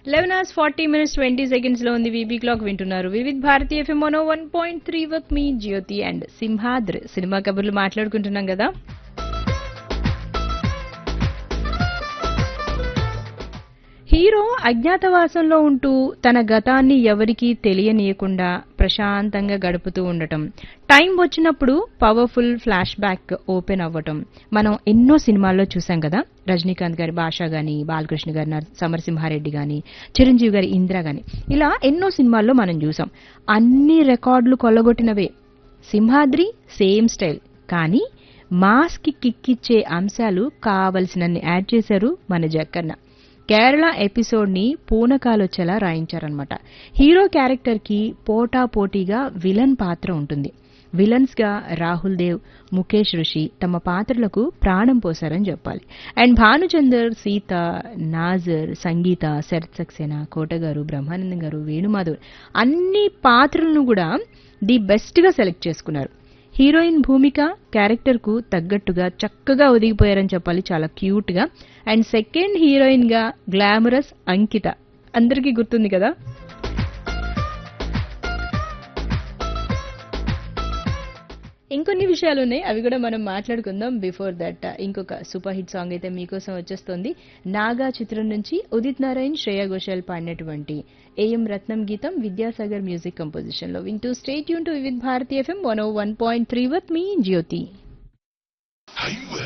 eleven hours forty minutes twenty seconds లో ఉంది VB clock వింటున్నారు వివిధ్ భారతీ ఎఫ్ఎం మనో one point three with me Jyothi and Simhadri cinema కబుర్లు మాట్లాడుకుంటున్నాం కదా హీరో అజ్ఞాతవాసంలో ఉంటూ తన గతాన్ని ఎవరికీ తెలియనీయకుండా ప్రశాంతంగా గడుపుతూ ఉండటం టైం వచ్చినప్పుడు పవర్ఫుల్ ఫ్లాష్ బ్యాక్ ఓపెన్ అవ్వటం మనం ఎన్నో సినిమాల్లో చూసాం కదా రజనీకాంత్ గారి భాష గాని బాలకృష్ణ గారి నర- సమరసింహారెడ్డి గాని చిరంజీవి గారి ఇందిరా గాని ఇలా ఎన్నో సినిమాల్లో మనం చూసాం అన్ని రికార్డులు కొల్లగొట్టినవే సింహాద్రి సేమ్ స్టైల్ కానీ మాస్ కి కిక్కిచ్చే అంశాలు కావలసినన్ని యాడ్ చేశారు మన జక్కన్న కేరళ ఎపిసోడ్ ని పూనకాలొచ్చేలా రాయించారనమాట హీరో క్యారెక్టర్ కి పోటా పోటీగా విలన్ పాత్ర ఉంటుంది విలన్స్ గా రాహుల్ దేవ్ ముఖేష్ ఋషి తమ పాత్రలకు ప్రాణం పోశారని చెప్పాలి అండ్ భానుచందర్ సీత నాజర్ సంగీత శరత్ సక్సేనా కోటగారు బ్రహ్మానందం గారు వేణుమాధవ్ అన్ని పాత్రలను కూడా ది బెస్ట్ గా సెలెక్ట్ చేసుకున్నారు హీరోయిన్ భూమిక క్యారెక్టర్ కు తగ్గట్టుగా చక్కగా ఒదిగిపోయారని చెప్పాలి చాలా క్యూట్ గా అండ్ సెకండ్ హీరోయిన్ గా గ్లామరస్ అంకిత అందరికీ గుర్తుంది కదా ఇంకొన్ని విషయాలు ఉన్నాయి అవి కూడా మనం మాట్లాడుకుందాం బిఫోర్ దట్ ఇంకొక సూపర్ హిట్ సాంగ్ అయితే మీకోసం వచ్చేస్తుంది నాగా చిత్రం నుంచి ఉదిత్ నారాయణ్ శ్రేయా ఘోషాల్ పాడినటువంటి ఏఎం రత్నం గీతం విద్యాసాగర్ మ్యూజిక్ కంపోజిషన్ లో వింటూ స్టేట్ యూన్ to Vividh Bharati FM one one point three with me Jyothi highway